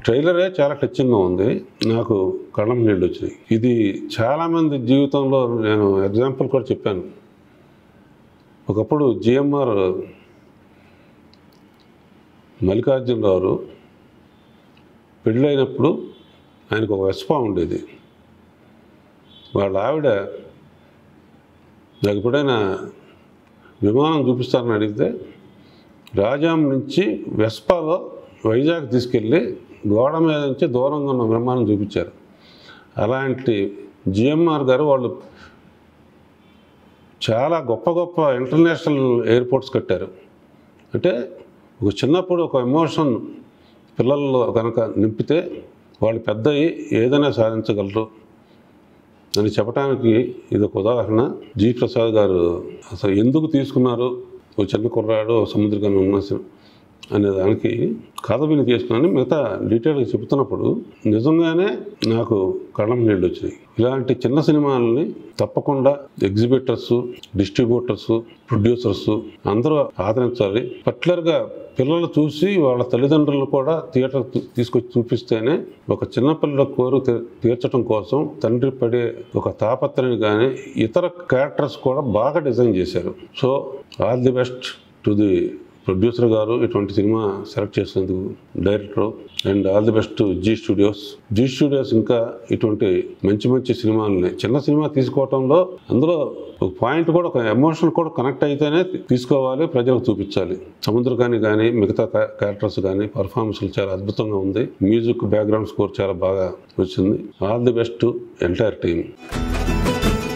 ట్రైలరే చాలా టచింగ్గా ఉంది నాకు కళ్ళం నీళ్ళు వచ్చినాయి ఇది చాలామంది జీవితంలో నేను ఎగ్జాంపుల్ కూడా చెప్పాను ఒకప్పుడు జిఎంఆర్ మల్లికార్జునరావు పెళ్ళైనప్పుడు ఆయనకు ఒక వెస్పా ఉండేది వాళ్ళ ఆవిడ నాకు ఎప్పుడైనా విమానం చూపిస్తారని అడిగితే రాజాం నుంచి వెస్పాలో వైజాగ్ తీసుకెళ్ళి గోడ మీద నుంచి దూరంగా ఉన్న విమానం చూపించారు అలాంటి జిఎంఆర్ గారు వాళ్ళు చాలా గొప్ప గొప్ప ఇంటర్నేషనల్ ఎయిర్పోర్ట్స్ కట్టారు అంటే ఒక చిన్నప్పుడు ఒక ఎమోషన్ పిల్లల్లో కనుక నింపితే వాళ్ళు పెద్ద అయ్యి ఏదైనా సాధించగలరు అని చెప్పడానికి ఇది ఒక ఉదాహరణ జీ ప్రసాద్ గారు అసలు ఎందుకు తీసుకున్నారు ఓ చిన్న కుర్రాడు ఓ సముద్రగానే ఉన్న సి- అనే దానికి కథ విని తీసుకున్నాను మిగతా డీటెయిల్గా చెబుతున్నప్పుడు నిజంగానే నాకు కళ్ళం నీళ్ళు వచ్చినాయి ఇలాంటి చిన్న సినిమాలని తప్పకుండా ఎగ్జిబిటర్స్ డిస్ట్రిబ్యూటర్స్ ప్రొడ్యూసర్స్ అందరూ ఆదరించాలి పర్టికులర్గా పిల్లలు చూసి వాళ్ళ తల్లిదండ్రులు కూడా థియేటర్ తీసుకొచ్చి చూపిస్తేనే ఒక చిన్నపిల్లల కోరు తీ- తీర్చడం కోసం తండ్రి పడే ఒక తాపత్రయం కానీ ఇతర క్యారెక్టర్స్ కూడా బాగా డిజైన్ చేశారు so all the best to the producer garu ఇటువంటి సినిమా సెలెక్ట్ చేసినందుకు director and all the best Zee studios Zee studios ఇంకా ఇటువంటి మంచి మంచి సినిమాలని చిన్న సినిమా తీసుకోవటంలో అందులో ఒక పాయింట్ కూడా ఒక ఎమోషన్ కూడా కనెక్ట్ అయితేనే తీసుకోవాలి ప్రజలకు చూపించాలి సముద్రకాని కానీ మిగతా క్యారెక్టర్స్ కానీ పర్ఫార్మెన్స్లు చాలా అద్భుతంగా ఉంది మ్యూజిక్ బ్యాక్గ్రౌండ్ స్కోర్ చాలా బాగా వచ్చింది all the best entire team